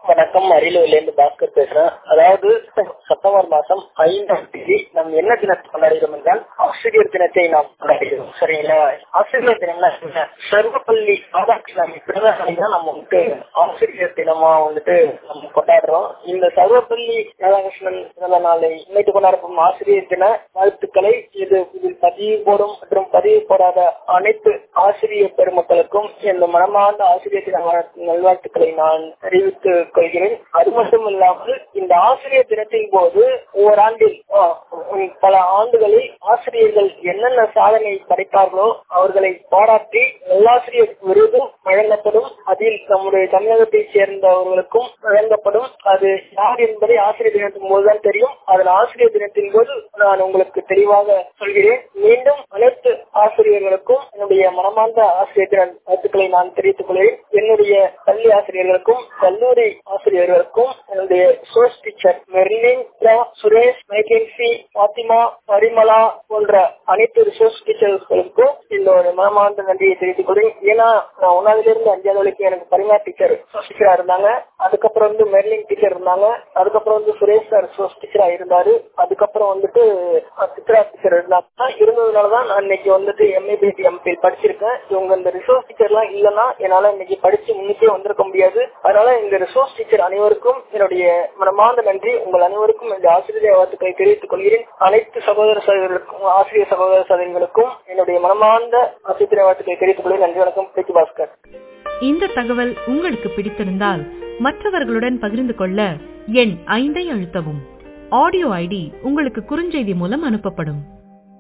வணக்கம் அரியலூர்ல இருந்து பாஸ்கர் பேசுறேன் அதாவது செப்டம்பர் மாசம் ஐந்தாம் தேதி நாம் என்ன தினத்தை கொண்டாடுகிறோம் என்றால் ஆசிரியர் தினத்தை நாம் கொண்டாடுகிறோம் சரிங்களா ஆசிரியர் தினம்னா என்ன சர்வப்பள்ளி ராதாகிருஷ்ணன் பிறந்த நாளை தான் நம்ம வந்துட்டு ஆசிரியர் தினமா வந்துட்டு நம்ம கொண்டாடுறோம் இந்த சர்வப்பள்ளி ராதாகிருஷ்ணன் பிறந்த நாளை இன்னைக்கு கொண்டாடப்படும் ஆசிரியர் தின வாழ்த்துக்களை இது இதில் பதிவு போடும் மற்றும் பதிவு போடாத அனைத்து ஆசிரியர் பெருமக்களுக்கும் இந்த மனமார்ந்த ஆசிரியர் தின நல்வாழ்த்துக்களை நான் தெரிவித்துக் கொள்கிறேன் அது மட்டும் இல்லாமல் இந்த ஆசிரியர் தினத்தின் போது ஓராண்டில் பல ஆண்டுகளில் ஆசிரியர்கள் என்னென்ன சாதனை படைத்தார்களோ அவர்களை பாராட்டி நல்லாசிரியர் விருதும் வழங்கப்படும் அதில் நம்முடைய தமிழகத்தை சேர்ந்தவர்களுக்கும் வழங்கப்படும் அது யார் என்பதை ஆசிரியர் தினத்தின் போதுதான் தெரியும் அதன் ஆசிரியர் தினத்தின் போது நான் உங்களுக்கு தெளிவாக சொல்கிறேன் மீண்டும் அனைத்து ஆசிரியர்களுக்கும் என்னுடைய மனமார்ந்த ஆசிரியர் தின வாழ்த்துக்களை நான் தெரிவித்துக் கொள்கிறேன் என்னுடைய பள்ளி ஆசிரியர்களுக்கும் கல்லூரி ஆசிரியர்களுக்கும் என்னுடைய source teacher Merlin Suresh Mackenzie Fathima Parimala போன்ற அனைத்து ரிசோர்ஸ் டீச்சர்களுக்கும் இந்த ஒரு மனமார்ந்த நன்றியை தெரிவித்துக் கொள்கிறேன் ஏன்னா நான் ஒன்னாவதுல இருந்து அஞ்சாவது வரைக்கும் எனக்கு பரிமா டீச்சர் டீச்சரா இருந்தாங்க அதுக்கப்புறம் வந்து மெர்லின் டீச்சர் இருந்தாங்க அதுக்கப்புறம் வந்து சுரேஷ் சார் சோர்ஸ் டீச்சரா இருந்தாரு அதுக்கப்புறம் வந்துட்டு சித்ரா டீச்சர் இருந்தாங்க இருந்ததுனாலதான் நான் இன்னைக்கு வந்துட்டு எம்ஏபிடி எம்பில் படிச்சிருக்கேன் இவங்க இந்த ரிசோர்ஸ் டீச்சர் எல்லாம் இல்லைன்னா என்னால இன்னைக்கு படிச்சு முன்னுக்கே வந்திருக்க முடியாது அதனால இந்த ரிசோர்ஸ் டீச்சர் அனைவருக்கும் என்னுடைய மனமார்ந்த நன்றி உங்கள் அனைவருக்கும் இந்த ஆசிரியர் வாழ்த்துக்களை தெரிவித்துக் கொள்கிறேன் அனைத்து சகோதர சகோதரர்களுக்கும் ஆசிரியர் சகோதர சகோதரிகளுக்கும் என்னுடைய மனமார்ந்த ஆசிரியர் வாழ்த்துக்களை தெரிவித்துக் கொள்கிறேன் நன்றி வணக்கம் பிரித்து பாஸ்கர் இந்த தகவல் உங்களுக்கு பிடித்திருந்தால் மற்றவர்களுடன் பகிர்ந்து கொள்ள எண் ஐந்தை அழுத்தவும் ஆடியோ ஐடி உங்களுக்கு குறுஞ்செய்தி மூலம் அனுப்பப்படும்